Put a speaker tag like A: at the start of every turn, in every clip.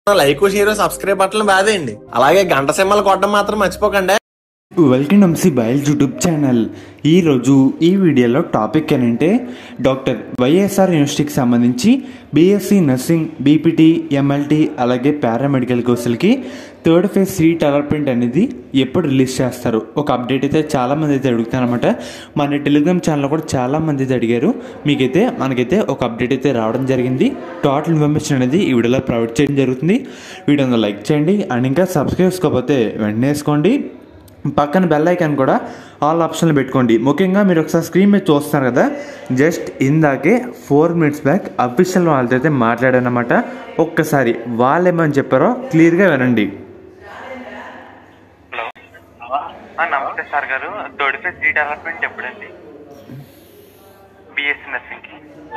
A: like share subscribe బట్టలు బాదేయండి అలాగే గంట సింహలు కొట్టడం మాత్రం మర్చిపోకండి
B: వెల్కమ్ ఎంసీ బయల్ యూట్యూబ్ ఛానల్ ఈరోజు ఈ వీడియోలో టాపిక్ ఏంటంటే డాక్టర్ వైఎస్ఆర్ యూనివర్సిటీకి సంబంధించి బీఎస్సీ నర్సింగ్ బీపీటీ ఎంఎల్టీ అలాగే పారామెడికల్ కోర్సులకి థర్డ్ ఫేజ్ సీట్ అలాట్మెంట్ అనేది ఎప్పుడు రిలీజ్ చేస్తారు ఒక అప్డేట్ అయితే చాలామంది అయితే అడుగుతారనమాట మన టెలిగ్రామ్ ఛానల్లో కూడా చాలామంది అయితే అడిగారు మీకైతే మనకైతే ఒక అప్డేట్ అయితే రావడం జరిగింది టోటల్ ఇన్ఫర్మేషన్ అనేది ఈ వీడియోలో ప్రొవైడ్ చేయడం జరుగుతుంది వీడియోని లైక్ చేయండి అండ్ ఇంకా సబ్స్క్రైబ్ చేసుకోకపోతే వెంటనే వేసుకోండి పక్కన బెల్ ఐకాన్ కూడా ఆల్ ఆప్షన్లు పెట్టుకోండి ముఖ్యంగా మీరు ఒకసారి స్క్రీన్ మీద చూస్తున్నారు కదా జస్ట్ ఇందాకే ఫోర్ మినిట్స్ బ్యాక్ అఫీషియల్ వాళ్ళతో అయితే మాట్లాడానమాట ఒక్కసారి వాళ్ళు ఏమని చెప్పారో క్లియర్గా వినండి
C: హలో ఆ, నమస్తే సార్ గారు థర్డ్ ఫేజ్ సీట్ అలాట్మెంట్ ఎప్పుడండి బిఎస్సీ నర్సింగ్కి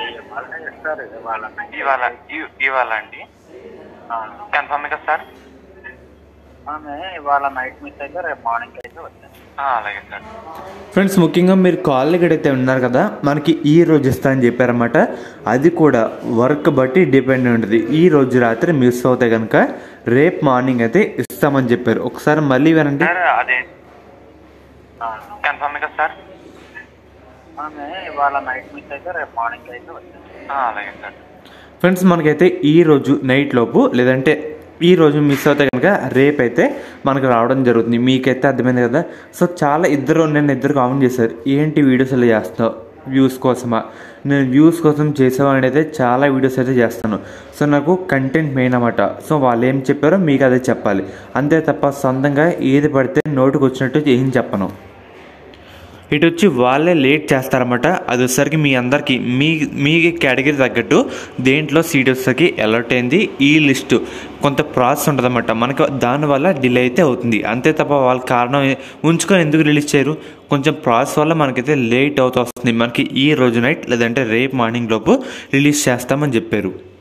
C: ఇవాళ ఇ- ఇవాళ అండి కన్ఫర్మ్ కదా సార్
D: ఆమె ఇవాళ నైట్ మిస్ అయితే రేపు మార్నింగ్ అయితే వచ్చాను
C: ఆ, అలాగే సార్
B: ఫ్రెండ్స్ ముఖ్యంగా మీరు కాల్ అయితే ఉన్నారు కదా మనకి ఈ రోజు ఇస్తా అని చెప్పారన్నమాట అది కూడా వర్క్ బట్టి డిపెండ్ ఉంటుంది ఈ రోజు రాత్రి మిస్ అవుతే కనుక రేపు మార్నింగ్ అయితే ఇస్తామని చెప్పారు ఒకసారి మళ్ళీ వినండి
C: సార్ అదే కన్ఫర్మ్ కదా సార్
D: ఆమె ఇవాళ నైట్ మిస్ అయితే రేపు మార్నింగ్ అయితే వచ్చాను
C: ఆ, అలాగే సార్
B: ఫ్రెండ్స్ మనకైతే ఈ రోజు నైట్ లోపు లేదంటే ఈ రోజు మిస్ అవుతే కనుక రేపైతే మనకు రావడం జరుగుతుంది మీకైతే అర్థమైంది కదా సో చాలా ఇద్దరు నేను ఇద్దరు కామెంట్ చేశారు ఏంటి వీడియోస్ ఇలా చేస్తావు వ్యూస్ కోసమా నేను వ్యూస్ కోసం చేసేవాడిని అయితే చాలా వీడియోస్ అయితే చేస్తాను సో నాకు కంటెంట్ మెయిన్ అన్నమాట సో వాళ్ళు ఏం చెప్పారో మీకు అదే చెప్పాలి అంతే తప్ప సొంతంగా ఏది పడితే నోటుకు వచ్చినట్టు ఏం చెప్పను ఇటు వచ్చి వాళ్ళే లేట్ చేస్తారన్నమాట అది వచ్చేసరికి మీ అందరికీ మీ మీ కేటగిరీ తగ్గట్టు దేంట్లో సీట్ వచ్చేసరికి అలర్ట్ అయింది ఈ లిస్టు కొంత ప్రాసెస్ ఉంటుందన్నమాట మనకు దానివల్ల డిలే అయితే అవుతుంది అంతే తప్ప వాళ్ళ కారణం ఉంచుకొని ఎందుకు రిలీజ్ చేయరు కొంచెం ప్రాసెస్ వల్ల మనకైతే లేట్ అవుతూ వస్తుంది మనకి ఈ రోజు నైట్ లేదంటే రేపు మార్నింగ్ లోపు రిలీజ్ చేస్తామని చెప్పారు